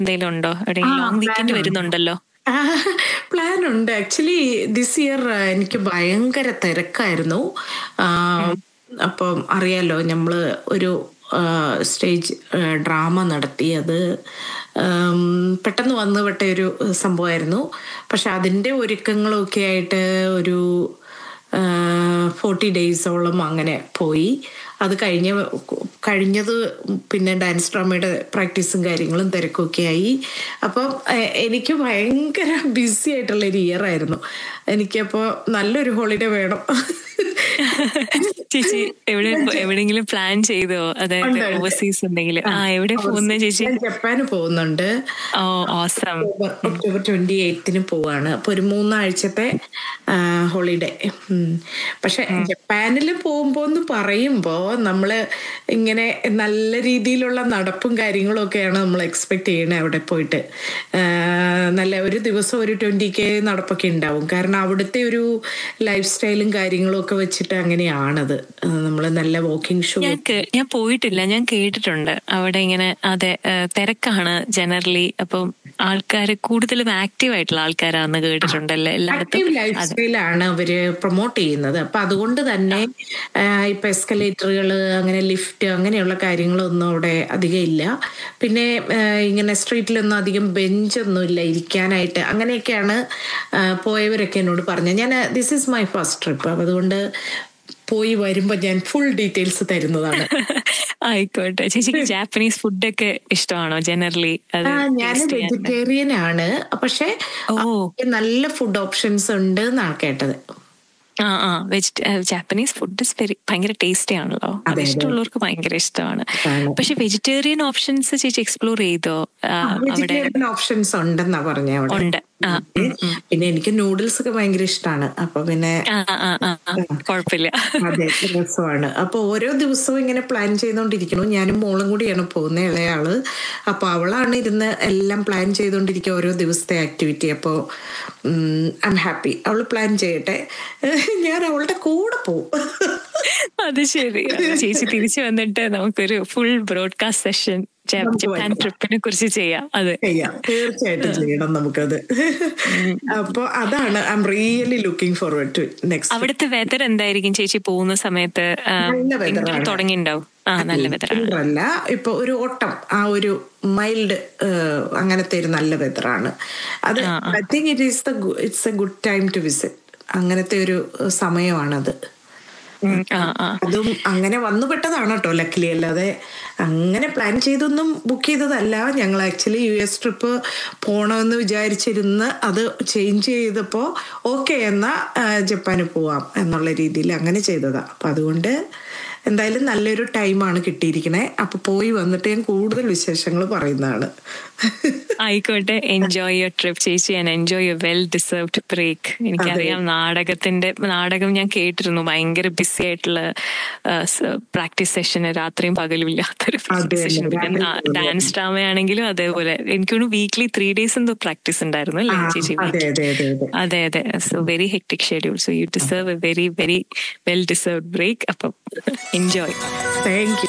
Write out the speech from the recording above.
എന്തെങ്കിലും ഉണ്ടോ എവിടെയെങ്കിലും ആ, ലോങ് plan വീക്കെൻഡ് ഉണ്ട്. വരുന്നുണ്ടല്ലോ പ്ലാൻ ഉണ്ട് ആക്ച്വലി ദിസ് ഇയർ എനിക്ക് ഭയങ്കര തിരക്കായിരുന്നു ആ, അപ്പം അറിയാലോ നമ്മൾ ഒരു സ്റ്റേജ് ഡ്രാമ നടത്തി അത് ഉം, പെട്ടെന്ന് വന്നു വിട്ട ഒരു സംഭവമായിരുന്നു പക്ഷെ അതിൻ്റെ ഒരുക്കങ്ങളൊക്കെ ആയിട്ട് ഒരു ഫോർട്ടി ഡേയ്സോളം അങ്ങനെ പോയി അത് കഴിഞ്ഞ കഴിഞ്ഞത് പിന്നെ ഡാൻസ് ഡ്രാമയുടെ പ്രാക്ടീസും കാര്യങ്ങളും തിരക്കൊക്കെ ആയി അപ്പം എ- എനിക്ക് ഭയങ്കര ബിസി ആയിട്ടുള്ള ഒരു ഇയർ ആയിരുന്നു എനിക്കപ്പോൾ നല്ലൊരു ഹോളിഡേ വേണം ചേച്ചി എവിടെ എവിടെയെങ്കിലും പ്ലാൻ ചെയ്തോ അതായത് ഉണ്ട്, ഉണ്ട്. ഓവർസീസ് എന്തെങ്കിലും ആ എവിടെ പോകുന്ന ചേച്ചി ഞാൻ ജപ്പാന് പോകുന്നുണ്ട് ഓ ഓസം ഒക്ടോബർ ഒക്ടോബർ ട്വന്റി എയ്ത്തിന് പോവാണ് അപ്പൊ ഒരു മൂന്നാഴ്ചത്തെ ഹോളിഡേ പക്ഷെ ജപ്പാനിൽ പോകുമ്പോ എന്ന് പറയുമ്പോ നമ്മള് ഇങ്ങനെ നല്ല രീതിയിലുള്ള നടപ്പും കാര്യങ്ങളും ഒക്കെയാണ് നമ്മൾ എക്സ്പെക്ട് ചെയ്യണേ അവിടെ പോയിട്ട് ആ, നല്ല ഒരു ദിവസം ഒരു ട്വന്റി കെ നടപ്പൊക്കെ ഉണ്ടാവും കാരണം അവിടുത്തെ ഒരു ലൈഫ് സ്റ്റൈലും കാര്യങ്ങളും ഒക്കെ വെച്ചിട്ട് അങ്ങനെയാണത് നമ്മൾ നല്ല വാക്കിംഗ് ഷോ ഞാൻ കേ- ഞാൻ പോയിട്ടില്ല ഞാൻ കേട്ടിട്ടുണ്ട് അവിടെ ഇങ്ങനെ അതെ ഏഹ്, തിരക്കാണ് ജനറലി അപ്പം ആൾക്കാർ കൂടുതലും ആക്റ്റീവ് ആയിട്ടുള്ള ആൾക്കാരാന്ന് കേട്ടിട്ടുണ്ടല്ലേ എല്ലായിടത്തും ആക്റ്റീവ് ലൈഫ് സ്റ്റൈലാണ് അവര് പ്രൊമോട്ട് ചെയ്യുന്നത് അപ്പൊ അതുകൊണ്ട് തന്നെ ആ, ഇപ്പൊ എസ്കലേറ്ററുകൾ അങ്ങനെ ലിഫ്റ്റ് അങ്ങനെയുള്ള കാര്യങ്ങളൊന്നും അവിടെ അധികം ഇല്ല പിന്നെ ആ, ഇങ്ങനെ സ്ട്രീറ്റിലൊന്നും അധികം ബെഞ്ചൊന്നും ഇല്ല ഇരിക്കാനായിട്ട് അങ്ങനെയൊക്കെയാണ് ആ, പോയവരൊക്കെ എന്നോട് പറഞ്ഞത് ഞാൻ this is my first trip അപ്പൊ അതുകൊണ്ട് പോയി വരുമ്പോ ഞാൻ ഫുൾ ഡീറ്റെയിൽസ് തരുന്നതാണ് ആയിക്കോട്ടെ ചേച്ചിക്ക് ജാപ്പനീസ് ഫുഡൊക്കെ ഇഷ്ടമാണോ ജനറലി അത് ആ ഞാൻ taste ചെയ്യാൻ? വെജിറ്റേറിയൻ ആണ് പക്ഷെ ഓ നല്ല ഫുഡ് ഓപ്ഷൻസ് ഉണ്ട് എന്നാണ് കേട്ടത് ആ ആ വെജിറ്റ ജാപ്പനീസ് ഫുഡ് വെരി ഭയങ്കര ടേസ്റ്റി ആണല്ലോ അത് അതെ. ഇഷ്ടമുള്ളവർക്ക് ഭയങ്കര ഇഷ്ടമാണ് ആണ്. പക്ഷെ വെജിറ്റേറിയൻ ഓപ്ഷൻസ് ചേച്ചി എക്സ്പ്ലോർ ചെയ്തോ ആ, അവിടെ വെജിറ്റേറിയൻ ഓപ്ഷൻസ് ഉണ്ടെന്നാ പറഞ്ഞ അവിടെ ഉണ്ട് ആ ഉം, ഉം. പിന്നെ എനിക്ക് നൂഡിൽസ് ഒക്കെ ഭയങ്കര ഇഷ്ടമാണ് അപ്പൊ പിന്നെ ആ ആ ആ ആ, കുഴപ്പമില്ല അതെ രസമാണ് അപ്പൊ ഓരോ ദിവസവും ഇങ്ങനെ പ്ലാൻ ചെയ്തോണ്ടിരിക്കണം ഞാനും മോളും കൂടിയാണ് പോകുന്ന ഇളയാള് അപ്പൊ അവളാണ് ഇരുന്ന് എല്ലാം പ്ലാൻ ചെയ്തോണ്ടിരിക്കുക ഓരോ ദിവസത്തെ ആക്ടിവിറ്റി അപ്പോ ഐ എം ഹാപ്പി അവള് പ്ലാൻ ചെയ്യട്ടെ ഞാൻ അവളുടെ കൂടെ പോവും അത് ശരി അത് ചേച്ചി തിരിച്ചു വന്നിട്ട് നമുക്കൊരു ഫുൾ ബ്രോഡ്കാസ്റ്റ് സെഷൻ നമുക്ക് ജപ്പാൻ വരാം. ട്രിപ്പിനെ കുറിച്ച് ചെയ്യാം അതെ ചെയ്യാം തീർച്ചയായിട്ടും ചെയ്യണം നമുക്കത് അപ്പൊ അതാണ് I'm really looking forward to next അവിടുത്തെ വെതർ എന്തായിരിക്കും ചേച്ചി പോകുന്ന സമയത്ത് നല്ല weather ആണ്. തുടങ്ങിണ്ടാവും ആ നല്ല വെതറാണ് അല്ല ഇപ്പൊ ഒരു ഓട്ടം ആ ഒരു മൈൽഡ് അങ്ങനത്തെ ഒരു നല്ല വെതറാണ് അത് I think it is the it's a good time to visit അങ്ങനത്തെ ഒരു ഏഹ്, സമയമാണത് ആ ആ അതും അങ്ങനെ വന്നു പെട്ടതാണ് കേട്ടോ ലക്കിലി അല്ലാതെ അങ്ങനെ പ്ലാൻ ചെയ്തൊന്നും ബുക്ക് ചെയ്തതല്ല ഞങ്ങൾ ആക്ച്വലി യു എസ് ട്രിപ്പ് പോകണമെന്ന് വിചാരിച്ചിരുന്ന് അത് ചേഞ്ച് ചെയ്തപ്പോൾ ഓക്കെ എന്നാ ആ, ജപ്പാന് പോവാം എന്നുള്ള രീതിയിൽ അങ്ങനെ ചെയ്തതാ അപ്പം അതുകൊണ്ട് എന്തായാലും നല്ലൊരു ടൈമാണ് കിട്ടിയിരിക്കണേ അപ്പൊ പോയി വന്നിട്ട് ഞാൻ കൂടുതൽ വിശേഷങ്ങൾ പറയുന്നതാണ് ആയിക്കോട്ടെ എൻജോയ് യുവർ ട്രിപ്പ് ചേച്ചി and enjoy your well deserved break എനിക്കറിയാം നാടകത്തിന്റെ നാടകം ഞാൻ കേട്ടിരുന്നു ഭയങ്കര ബിസി ആയിട്ടുള്ള പ്രാക്ടീസ് സെഷന് രാത്രിയും പകലും ഇല്ലാത്തൊരു പ്രാക്ടീസ് സെഷൻ പിന്നെ ഡാൻസ് ഡ്രാമ ആണെങ്കിലും അതേപോലെ എനിക്ക് തോന്നുന്നു വീക്ക്ലി ത്രീ ഡേയ്സ് എന്തോ പ്രാക്ടീസ് ഉണ്ടായിരുന്നു അല്ലേ ചേച്ചി അതെ അതെ അതെ അതെ അതെ അതെ so very hectic schedule so you deserve a very very well deserved break അപ്പം എൻജോയ് താങ്ക് യു